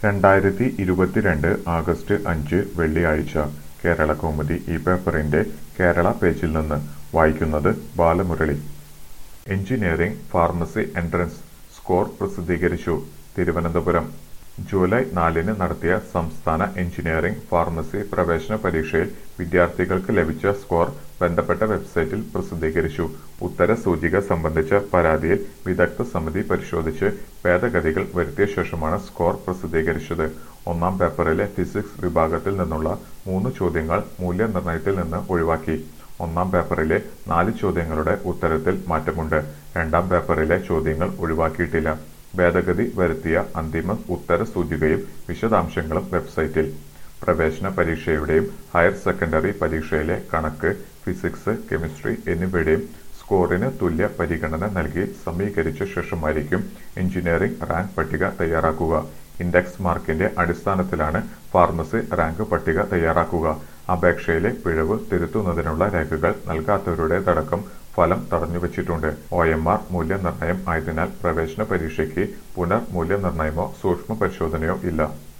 രണ്ടായിരത്തി ഇരുപത്തിരണ്ട് ആഗസ്റ്റ് അഞ്ച് വെള്ളിയാഴ്ച കേരളകൗമുദി ഈ പേപ്പറിന്റെ കേരള പേജിൽ നിന്ന് വായിക്കുന്നത് Balamurali engineering pharmacy entrance score പ്രസിദ്ധീകരിച്ചു തിരുവനന്തപുരം ജൂലൈ നാലിന് നടത്തിയ സംസ്ഥാന എഞ്ചിനീയറിംഗ് ഫാർമസി പ്രവേശന പരീക്ഷയിൽ വിദ്യാർത്ഥികൾക്ക് ലഭിച്ച സ്കോർ ബന്ധപ്പെട്ട വെബ്സൈറ്റിൽ പ്രസിദ്ധീകരിച്ചു ഉത്തരസൂചിക സംബന്ധിച്ച പരാതിയിൽ വിദഗ്ധ സമിതി പരിശോധിച്ച് ഭേദഗതികൾ വരുത്തിയ ശേഷമാണ് സ്കോർ പ്രസിദ്ധീകരിച്ചത് ഒന്നാം പേപ്പറിലെ ഫിസിക്സ് വിഭാഗത്തിൽ നിന്നുള്ള മൂന്ന് ചോദ്യങ്ങൾ മൂല്യനിർണ്ണയത്തിൽ നിന്ന് ഒഴിവാക്കി ഒന്നാം പേപ്പറിലെ നാല് ചോദ്യങ്ങളുടെ ഉത്തരത്തിൽ മാറ്റമുണ്ട് രണ്ടാം പേപ്പറിലെ ചോദ്യങ്ങൾ ഒഴിവാക്കിയിട്ടില്ല ഭേദഗതി വരുത്തിയ അന്തിമ ഉത്തര സൂചികയും വിശദാംശങ്ങളും വെബ്സൈറ്റിൽ പ്രവേശന പരീക്ഷയുടെയും ഹയർ സെക്കൻഡറി പരീക്ഷയിലെ കണക്ക് ഫിസിക്സ് കെമിസ്ട്രി എന്നിവയുടെയും സ്കോറിന് തുല്യ പരിഗണന നൽകി സമീകരിച്ച ശേഷമായിരിക്കും എഞ്ചിനീയറിംഗ് റാങ്ക് പട്ടിക തയ്യാറാക്കുക ഇൻഡെക്സ് മാർക്കിന്റെ അടിസ്ഥാനത്തിലാണ് ഫാർമസി റാങ്ക് പട്ടിക തയ്യാറാക്കുക അപേക്ഷയിലെ പിഴവ് തിരുത്തുന്നതിനുള്ള രേഖകൾ നൽകാത്തവരുടേതടക്കം ഫലം തടഞ്ഞുവച്ചിട്ടുണ്ട് ഒ എം ആർ മൂല്യനിർണ്ണയം ആയതിനാൽ പ്രവേശന പരീക്ഷയ്ക്ക് പുനർമൂല്യനിർണ്ണയമോ സൂക്ഷ്മ പരിശോധനയോ ഇല്ല